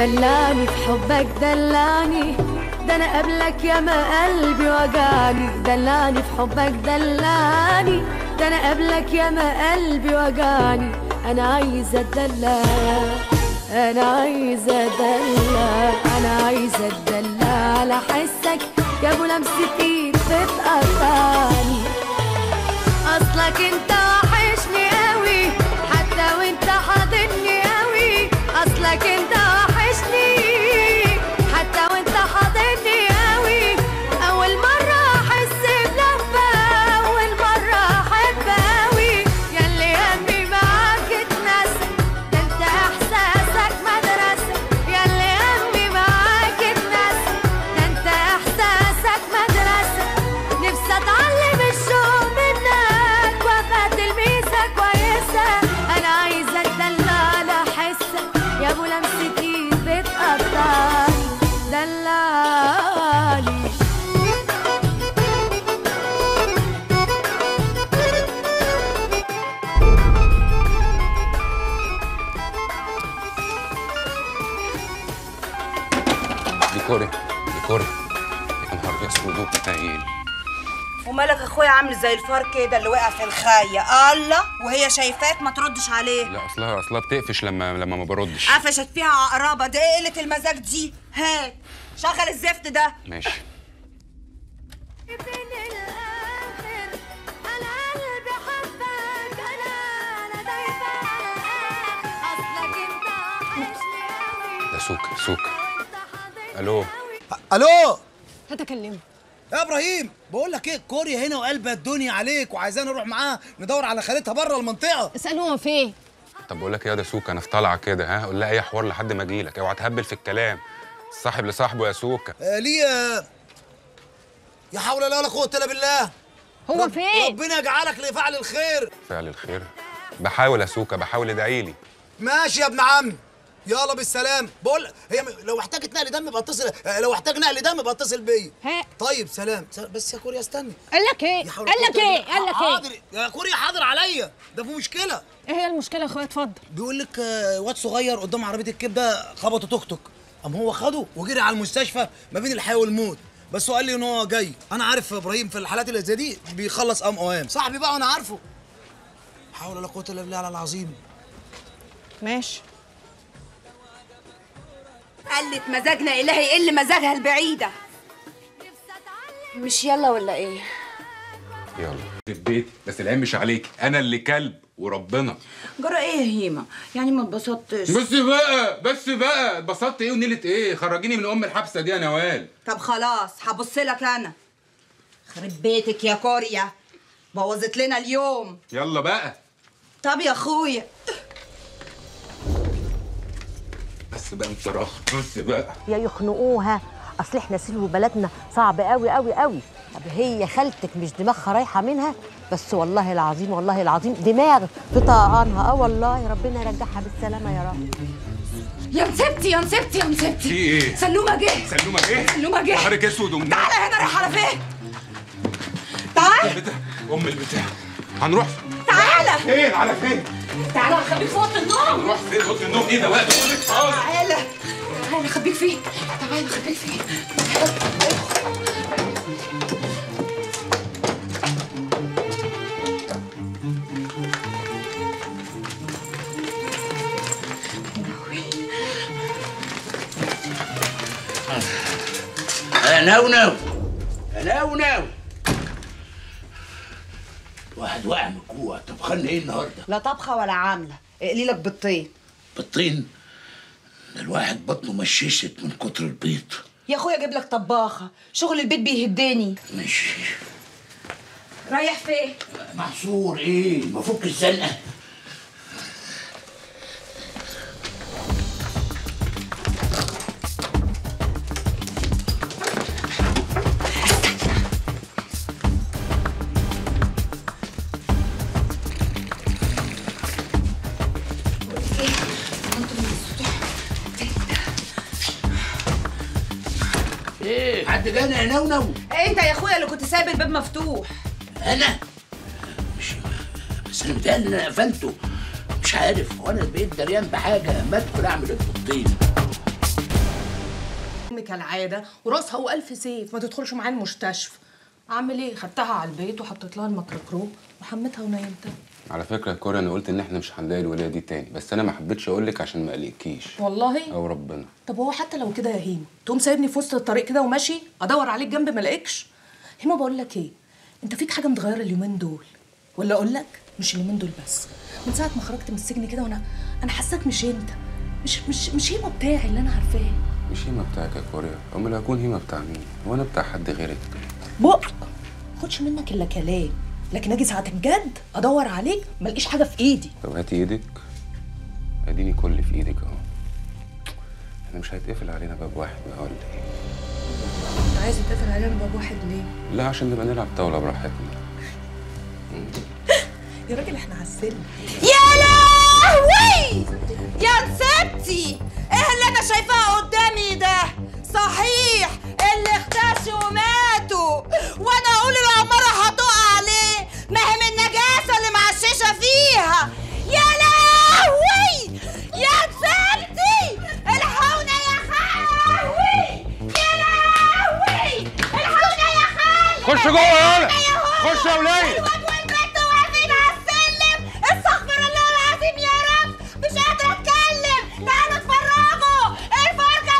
دلعني في حبك دلعني ده انا قبلك يا ما قلبي وجعني دلعني في حبك دلعني ده انا قبلك يا ما قلبي وجعني انا عايزه اتدلع انا عايزه اتدلع انا عايزه اتدلع على حسك يا ابو لمسه ايد بتقطعني اصلك انت وحشني قوي حتى وانت حاضني قوي اصلك انت وحشني حتى وانت حاضني قوي اول مره احس بلفه اول مره احب قوي ياللي همي معاك اتنسى ده انت احساسك مدرسه ياللي همي معاك اتنسى ده انت احساسك مدرسه نفسي اتعلم الشوق منك وابقى تلميذه كويسه انا عايزه اتدلع على حسك يا ابو لمسه ايد بتقطعني دلعني دي كوري دي كوري يا نهار اسود وبتايل ومالك اخويا عامل زي الفار كده اللي وقع في الخايه الله وهي شايفاك ما تردش عليه لا اصلها اصلها بتقفش لما لما ما بردش قفشت فيها عقربه ده ايه قله المزاج دي هات شغل الزفت ده ماشي من الآخر أنا قلبي حبك أنا أنا دايبة على الآخر أصلك أنت وحشني أوي ده سوكا سوكا وأنت حاضني الو الو هتكلمه يا ابراهيم بقول لك ايه كوريا هنا وقلبها الدنيا عليك وعايزانا نروح معاها ندور على خالتها بره المنطقه اساله هو فين طب بقول لك ايه يا ده سوكا انا في طالعه كده ها قول لها اي حوار لحد ما اجي لك اوعى تهبل في الكلام صاحب لصاحبه يا سوكا آه ليه آه، يا حول الله ولا قوه الا بالله هو رب- فين ربنا يجعلك لفعل الخير فعل الخير بحاول يا سوكا بحاول ادعي لي ماشي يا ابن عمي يلا بالسلام بقول هي م- لو احتاجت نقل دم يبقى اتصل آه، لو احتاج نقل دم يبقى اتصل بيا ها طيب سلام سلام. بس يا كوريا استني قال لك ايه يا حول قال ولا لك قوة ايه إلا قال بالله. لك ايه حاضر يا كوريا حاضر عليا ده في مشكله ايه هي المشكله يا اخويا اتفضل بيقول لك آه، واد صغير قدام عربيه الكبده خبطه توك توك قام هو خده وجري على المستشفى ما بين الحياه والموت بس هو قال لي ان هو جاي انا عارف ابراهيم في الحالات اللي زي دي بيخلص قام اوام صاحبي بقى وانا عارفه حول ولا قوه الا بالله على العظيم ماشي قلت مزاجنا الهي يقل مزاجها البعيده مش يلا ولا إيه؟ يلا في البيت بس العين مش عليك انا اللي كلب وربنا جرى ايه يا هيما يعني ما اتبسطتش بس بقى بس بقى اتبسطت ايه ونيلة ايه خرجيني من ام الحبسه دي يا نوال طب خلاص هبص لك انا خرب بيتك يا كوريا بوظت لنا اليوم يلا بقى طب يا اخويا بس بقى بصراحه بص بقى يا يخنقوها اصل احنا سلو بلدنا صعب قوي قوي قوي طب هي خالتك مش دماغها رايحه منها بس والله العظيم والله العظيم دماغ في طقانها اه والله ربنا يرجعها بالسلامه يا رب يا مسبتي يا مسبتي يا مسبتي في ايه سلومه جه سلومه ايه سلومه جه نهارك اسود ومنور تعالى هنا رايح على فين تعال البتاع ام البتاع هنروح تعالى فين على فين تعالى هخبيك في اوضه النوم هنروح فين اوضه النوم ايه ده وقت تعالى تعالى خبيك فين تعالى خبيك فين نونو نونو واحد واقع من الجوع طب خلي ايه النهارده لا طبخه ولا عامله اقلي لك بالطين بالطين ده الواحد بطنه مششت من كتر البيض يا اخويا اجيب لك طباخه شغل البيت بيهدني ماشي رايح فين محصور ايه مفك الزنقه ايه حد جانا يا نونو انت يا اخويا اللي كنت سايب الباب مفتوح انا مش بس انا متهيألي ان انا قفلته مش عارف وانا بقيت دريان بحاجه ما ادخل اعمل البطين امي كالعاده وراسها والف سيف ما تدخلش معايا المستشفى اعمل ايه خدتها على البيت وحطيت لها الميكروكروب وحمتها ونيمتها على فكره يا كوريا انا قلت ان احنا مش هنلاقي الولايه دي تاني بس انا ما حبيتش اقول لك عشان ما اقلقكيش والله او ربنا طب هو حتى لو كده يا هيما تقوم سايبني في وسط الطريق كده وماشي ادور عليك جنب ما الاقيكش هيما بقول لك ايه انت فيك حاجه متغيره اليومين دول ولا اقول لك مش اليومين دول بس من ساعه ما خرجت من السجن كده وانا انا حاساك مش انت مش مش مش هيما بتاعي اللي انا عارفاه مش هيما بتاعك يا كوريا امال هكون هيما بتاع مين وانا بتاع حد غيرك بق خدش منك الا كلام لكن اجي ساعه الجد ادور عليك ما الاقيش حاجه في ايدي طب هاتي ايدك اديني كل اللي في ايدك اهو احنا مش هيتقفل علينا باب واحد بقى ولا ايه انت عايز يتقفل علينا باب واحد ليه لا عشان نبقى نلعب طاوله براحتنا يا راجل احنا عسلنا يا لهوي يا نسبتي ايه اللي انا شايفاه قدامي ده صحيح اللي اختشوا وماتوا وانا اقول العمارة هتقع عليه ما هي من النجاسة اللي معششة فيها يا لهوي يا نسبتي الحقونا يا خاوي يا لهوي الحقونا يا خالي خش جوه يلا خش يا ولية الواد والبنت واقفين على السلم استغفر الله العظيم يا رب مش قادرة اتكلم تعالوا اتفرجوا الفرجة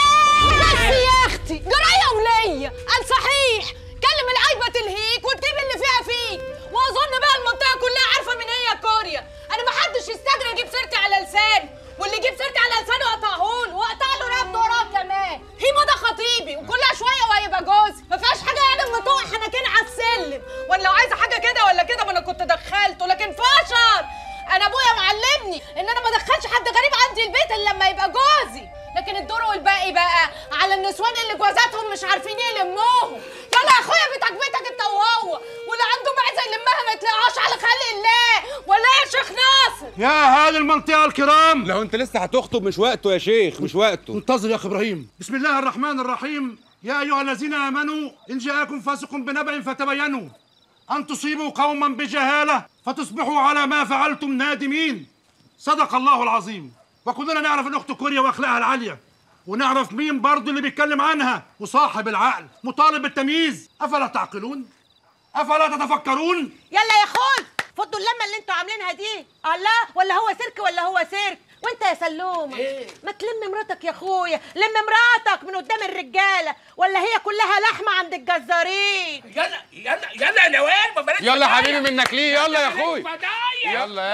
بس بلاد يا اختي جرايه وليا قال صحيح كلم العيبه تلهيك وتجيب اللي فيها فيك واظن بقى المنطقه كلها عارفه من هي كوريا انا ما حدش يستجري يجيب سيرتي على لساني واللي يجيب سيرتي على لسانه اقطعهون واقطع له رقبته وراه كمان هيما ده خطيبي وكلها شويه وهيبقى جوزي ما فيهاش حاجه يعني اما تقع حنكين على السلم وانا لو عايزه حاجه كده ولا كده ما انا كنت دخلته لكن فشر انا ابويا معلمني ان انا ما ادخلش حد غريب عندي البيت الا لما يبقى جوزي لكن الدور والباقي بقى على النسوان اللي جوازاتهم مش عارفين يلموهم يلا يا اخويا بيتك بيتك انت وهو واللي عنده معزه يلمها ما يتلاقاش على خلق الله ولا يا شيخ ناصر يا اهالي المنطقه الكرام لو انت لسه هتخطب مش وقته يا شيخ مش وقته انتظر يا اخي ابراهيم بسم الله الرحمن الرحيم يا ايها الذين امنوا ان جاءكم فاسق بنبأ فتبينوا ان تصيبوا قوما بجهاله فتصبحوا على ما فعلتم نادمين صدق الله العظيم وكلنا نعرف ان اخت كوريا واخلاقها العاليه ونعرف مين برضه اللي بيتكلم عنها وصاحب العقل مطالب بالتمييز افلا تعقلون افلا تتفكرون يلا يا اخوي فضوا اللمه اللي انتوا عاملينها دي الله ولا هو سيرك ولا هو سيرك وانت يا سلومه إيه؟ ما تلم مراتك يا اخويا لم مراتك من قدام الرجاله ولا هي كلها لحمه عند الجزارين يلا يلا يلا يا نوال ما بلاش يلا فضايح. حبيبي منك ليه يلا يا بلاش اخوي فضايح. يلا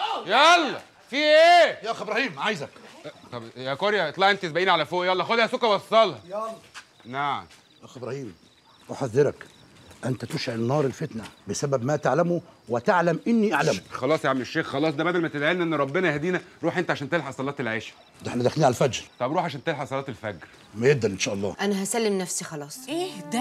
يا يلا في ايه يا اخي ابراهيم عايزك طب يا كوريا اطلعي انت سبقيني على فوق يلا خد يا سوكا وصلها يلا نعم اخ ابراهيم احذرك انت تشعل نار الفتنه بسبب ما تعلمه وتعلم اني اعلمه خلاص يا عم الشيخ خلاص ده بدل ما تدعي لنا ان ربنا يهدينا روح انت عشان تلحق صلاه العشاء ده احنا داخلين على الفجر طب روح عشان تلحق صلاه الفجر ميدا ان شاء الله انا هسلم نفسي خلاص ايه ده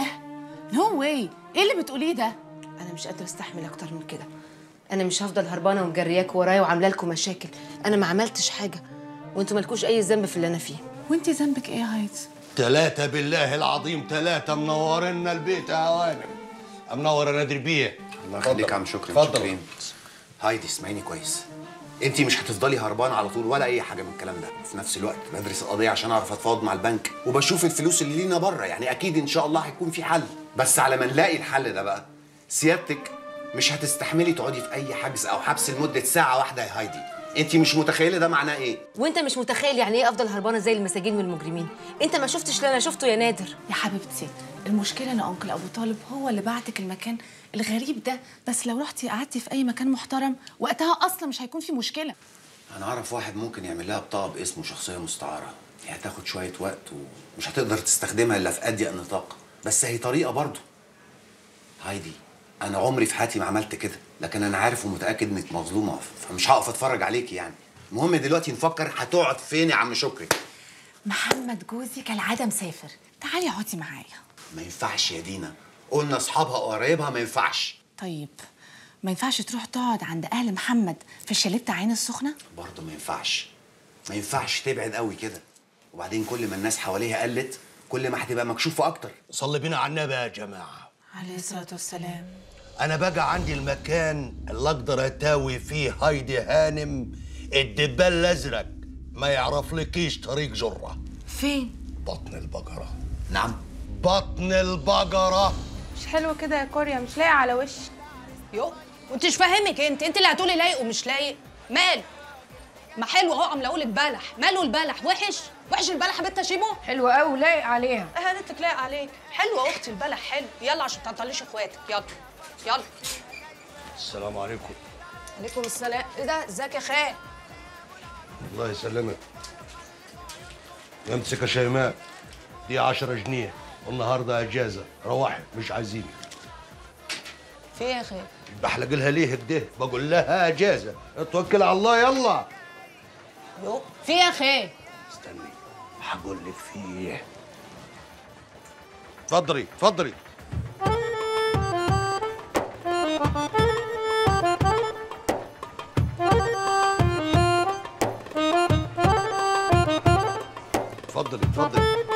نو واي ايه اللي بتقوليه ده انا مش قادره استحمل اكتر من كده انا مش هفضل هربانه ومجرياك ورايا وعامله لكم مشاكل انا ما عملتش حاجه وانتوا مالكوش اي ذنب في اللي انا فيه وانت ذنبك ايه يا هايدي ثلاثة بالله العظيم ثلاثة منورنا البيت يا هوانم منور انا نادر بيه الله يخليك يا عم شكري اتفضل. متشكرين هايدي اسمعيني كويس انت مش هتفضلي هربانه على طول ولا اي حاجه من الكلام ده في نفس الوقت بدرس القضيه عشان اعرف اتفاوض مع البنك وبشوف الفلوس اللي لينا بره يعني اكيد ان شاء الله هيكون في حل بس على ما نلاقي الحل ده بقى سيادتك مش هتستحملي تقعدي في اي حجز او حبس لمده ساعه واحده يا هايدي انت مش متخيله ده معناه ايه وانت مش متخيل يعني ايه افضل هربانه زي المساجين والمجرمين انت ما شفتش اللي انا شفته يا نادر يا حبيبتي المشكله ان انكل ابو طالب هو اللي بعتك المكان الغريب ده بس لو رحتي قعدتي في اي مكان محترم وقتها اصلا مش هيكون في مشكله انا اعرف واحد ممكن يعمل لها بطاقه باسمه شخصيه مستعاره هي هتاخد شويه وقت ومش هتقدر تستخدمها الا في اضيق نطاق بس هي طريقه برضه هايدي انا عمري في حياتي ما عملت كده لكن انا عارف ومتاكد انك مظلومه فمش هقف اتفرج عليكي يعني المهم دلوقتي نفكر هتقعد فين يا عم شكري محمد جوزي كالعاده مسافر تعالي اقعدي معايا ما ينفعش يا دينا قلنا اصحابها وقرايبها ما ينفعش طيب ما ينفعش تروح تقعد عند اهل محمد في الشاليه بتاع عين السخنه برضه ما ينفعش ما ينفعش تبعد قوي كده وبعدين كل ما الناس حواليها قلت كل ما هتبقى مكشوفه اكتر صلي بينا على النبي يا جماعة عليه الصلاه والسلام أنا بقى عندي المكان اللي أقدر أتاوي فيه هايدي هانم الدبال الأزرق ما يعرفلكيش طريق جرة فين بطن البقرة نعم بطن البقرة مش حلو كده يا كوريا مش لايق على وشي يو وانت مش فاهمك انت انت اللي هتقولي لايق ومش لايق مال ما حلو اهو عم لك بلح ماله البلح وحش وحش البلح يا بنت شيمو حلو قوي لايق عليها اه هدتك لايق عليك حلوه اختي البلح حلو يلا عشان تعطليش اخواتك يلا يلا السلام عليكم عليكم السلام ايه ده ازيك يا خال الله يسلمك امسك يا شيماء دي 10 جنيه والنهارده اجازه روحي مش عايزيني في ايه يا خال بحلق لها ليه كده بقول لها اجازه اتوكل على الله يلا يو في ايه يا خال استني هقول لك فيه اتفضلي اتفضلي اتفضلي اتفضلي